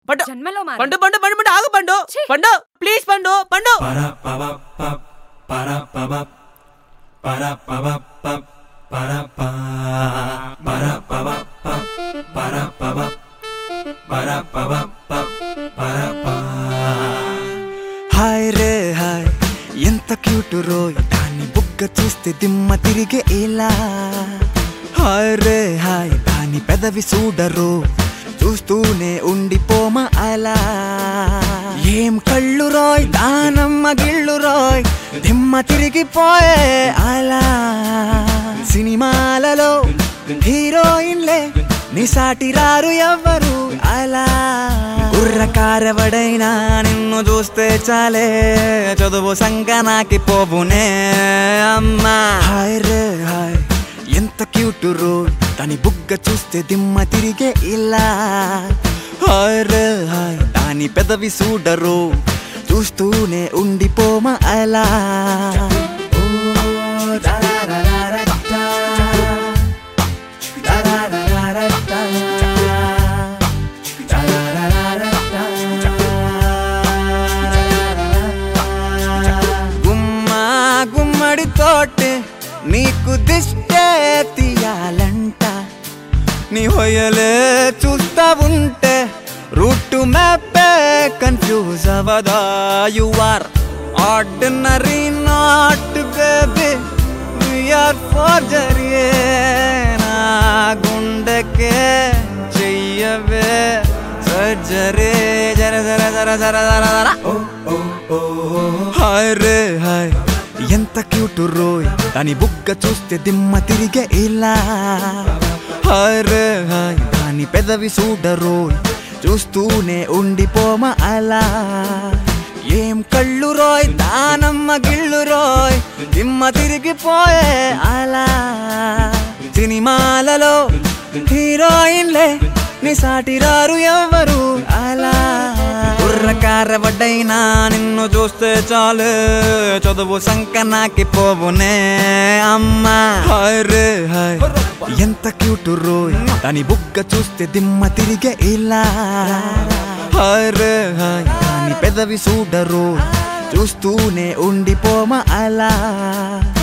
పండు జన్మలో మారను. పండు పండు పండు పండు ఆగు పండు ఛీ. పండు ప్లీజ్ పండు పండు హాయ్ రే హాయ్ ఎంత క్యూట్ రోయ్ దాన్ని బుగ్గ చూస్తే దిమ్మ తిరిగే ఇలా హాయ్ రే హాయ్ దాని పెదవి చూడరు చూస్తూనే ఉండిపోమ అలా ఏం కళ్ళు రోయ్ దానమ్మ గిళ్ళు రోయ్ దిమ్మ తిరిగిపోయే అలా సినిమాలలో హీరోయిన్లే నీ సాటి రారు ఎవ్వరు అలా కుర్రకారవడైనా నిన్ను చూస్తే చాలే చదువు సంకనాకి పోవునే అమ్మా హాయ్ రే హాయ్ ఎంత క్యూట్ రో దాని బుగ్గ చూస్తే దిమ్మ తిరిగే ఇలా హాయ్ రే హాయ్ దాని పెదవి చూడరు చూస్తూనే ఉండిపోమ అలా ఓ, దారారారారా. గుమ్మా గుమ్మడి తోటే నీకు దిష్టే తీయాలంట నీ హొయ్యలే చూస్తా ఉంటే రూట్ మ్యాపే కన్ఫ్యూజ్ అవదా you are ordinary not baby are forgery నా గుండెకే చెయ్యవే సర్జరీ జర జర జర జర జర జర హాయ్ రే హాయ్ ఎంత క్యూట్ రోయ్ దాని బుగ్గ చూస్తే దిమ్మ తిరిగే ఇలా హాయ్ రే హాయ్ దాని పెదవి చూడరోయ్ చూస్తూనే ఉండిపోమ అలా ఏం కళ్ళు రోయ్ దానమ్మ గిళ్ళు రోయ్ దిమ్మ తిరిగిపోయే అలా సినిమాలలో హీరోయిన్లే నీ సాటి రారు ఎవ్వరు అలా కుర్రకారవడ్డైనా నిన్ను చూస్తే చాలు చదువు సంకనాకి పోవునే అమ్మా హాయ్ రే హాయ్ ఎంత క్యూట్ రోయ్ దాని బుగ్గ చూస్తే దిమ్మ తిరిగే ఇలా హాయ్ రే హాయ్ దాని పెదవి చూడరు చూస్తూనే ఉండిపోమ అలా